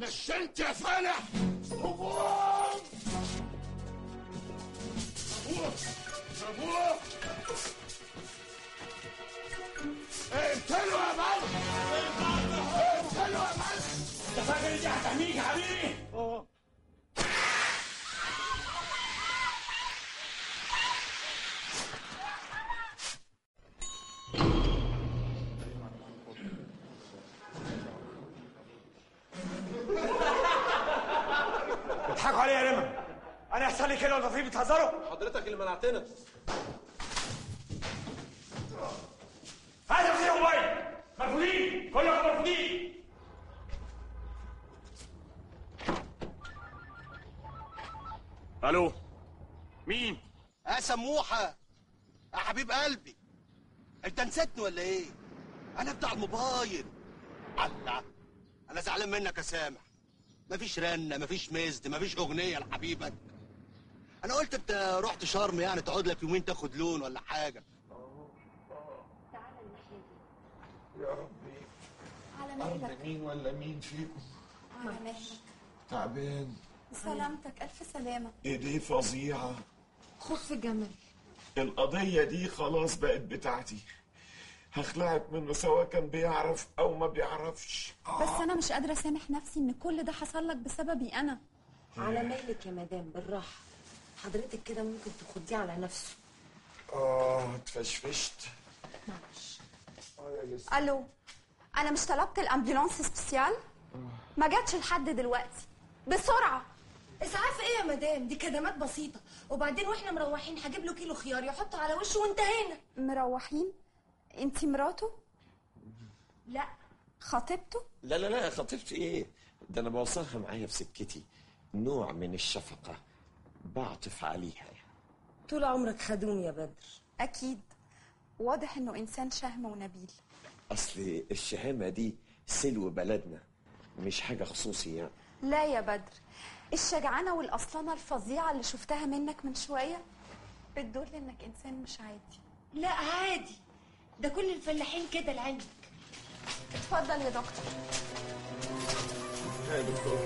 نشنت يا فالح هجوم ابوه ابوه اقتلوا يا معلم اقتلوا يا معلم انت فاكر دي هتحميك يا حبيبي؟ بتضحكوا عليا يا رمى انا يحصل لي كده وانتوا في بتهزروا حضرتك اللي منعتنا هذا في موبايل مرفوضين كلكم مرفوضين الو مين يا سموحة يا حبيب قلبي انت نسيتني ولا ايه؟ انا بتاع الموبايل الله انا زعلان منك يا سامح مفيش رنة مفيش مزد مفيش اغنية لحبيبك انا قلت انت رحت شرم يعني تقعد لك يومين تاخد لون ولا حاجة يا ربي على أرض مهلك مين ولا مين فيكم على مهلك تعبان سلامتك ألف سلامة ايديه فظيعة خف جمل القضية دي خلاص بقت بتاعتي هخلعك منه سواء كان بيعرف أو ما بيعرفش بس أنا مش قادرة أسامح نفسي إن كل ده حصل لك بسببي أنا على مهلك يا مدام بالراحة حضرتك كده ممكن تخديه على نفسه آه اتفشفشت معلش آه يا لسه ألو أنا مش طلبت الأمبولانس سبيسيال ما جاتش لحد دلوقتي بسرعة اسعاف ايه يا مدام دي كدمات بسيطة وبعدين واحنا مروحين هجيب له كيلو خيار يحطه على وشه وانتهينا مروحين انتي مراته لا خطيبته لا لا لا خطيبتي ايه ده انا بوصلها معايا في سكتي نوع من الشفقة بعطف عليها يعني. طول عمرك خدوم يا بدر أكيد واضح إنه إنسان شهم ونبيل اصل الشهامة دي سلو بلدنا مش حاجة خصوصي يعني لا يا بدر الشجعانة والأصلانة الفظيعة اللي شفتها منك من شوية بتدل إنك إنسان مش عادي لا عادي ده كل الفلاحين كده لعلمك اتفضل يا دكتور يا دكتور